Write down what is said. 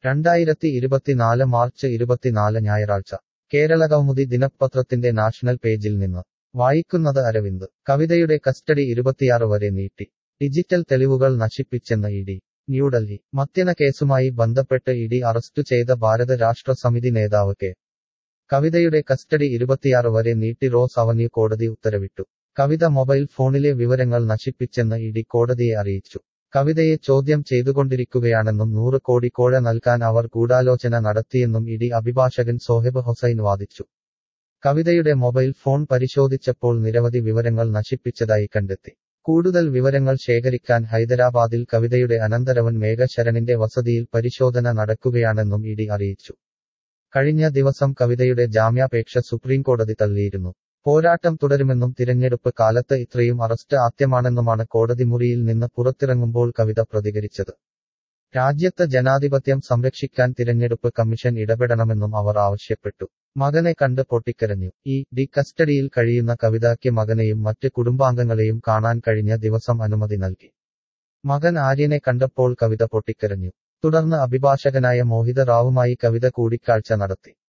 രണ്ടായിരത്തി ഇരുപത്തിനാല് മാർച്ച് ഇരുപത്തിനാല് ഞായറാഴ്ച കേരളകൗമുദി ദിനപത്രത്തിന്റെ നാഷണൽ പേജിൽ നിന്ന് വായിക്കുന്നത് അരവിന്ദ് കവിതയുടെ കസ്റ്റഡി ഇരുപത്തിയാറ് വരെ നീട്ടി ഡിജിറ്റൽ തെളിവുകൾ നശിപ്പിച്ചെന്ന് ഇ ഡി ന്യൂഡൽഹി മദ്യന കേസുമായി ബന്ധപ്പെട്ട് ഇ ഡി അറസ്റ്റു ചെയ്ത ഭാരത രാഷ്ട്ര സമിതി നേതാവ് കെ കവിതയുടെ കസ്റ്റഡി ഇരുപത്തിയാറ് വരെ നീട്ടി റോസ് അവന്യൂ കോടതി ഉത്തരവിട്ടു കവിത മൊബൈൽ ഫോണിലെ വിവരങ്ങൾ നശിപ്പിച്ചെന്ന് ഇ ഡി കോടതിയെ അറിയിച്ചു കവിതയെ ചോദ്യം ചെയ്തുകൊണ്ടിരിക്കുകയാണെന്നും നൂറ് കോടി കോഴ നൽകാൻ അവർ ഗൂഢാലോചന നടത്തിയെന്നും ഇ ഡി അഭിഭാഷകൻ സോഹെബ് ഹൊസൈൻ വാദിച്ചു കവിതയുടെ മൊബൈൽ ഫോൺ പരിശോധിച്ചപ്പോൾ നിരവധി വിവരങ്ങൾ നശിപ്പിച്ചതായി കണ്ടെത്തി കൂടുതൽ വിവരങ്ങൾ ശേഖരിക്കാൻ ഹൈദരാബാദിൽ കവിതയുടെ അനന്തരവൻ മേഘശരണിന്റെ വസതിയിൽ പരിശോധന നടക്കുകയാണെന്നും ഇ ഡി അറിയിച്ചു കഴിഞ്ഞ ദിവസം കവിതയുടെ ജാമ്യാപേക്ഷ സുപ്രീംകോടതി തള്ളിയിരുന്നു പോരാട്ടം തുടരുമെന്നും തിരഞ്ഞെടുപ്പ് കാലത്ത് ഇത്രയും അറസ്റ്റ് ആദ്യമാണെന്നുമാണ് കോടതി മുറിയിൽ നിന്ന് പുറത്തിറങ്ങുമ്പോൾ കവിത പ്രതികരിച്ചത് രാജ്യത്ത് ജനാധിപത്യം സംരക്ഷിക്കാൻ തിരഞ്ഞെടുപ്പ് കമ്മീഷൻ ഇടപെടണമെന്നും അവർ ആവശ്യപ്പെട്ടു മകനെ കണ്ട് പൊട്ടിക്കരഞ്ഞു ഈ ഡി കസ്റ്റഡിയിൽ കഴിയുന്ന കവിതയ്ക്ക് മകനെയും മറ്റ് കുടുംബാംഗങ്ങളെയും കാണാൻ കഴിഞ്ഞ ദിവസം അനുമതി നൽകി മകൻ ആര്യനെ കണ്ടപ്പോൾ കവിത പൊട്ടിക്കരഞ്ഞു തുടർന്ന് അഭിഭാഷകനായ മോഹിത റാവുമായി കവിത കൂടിക്കാഴ്ച നടത്തി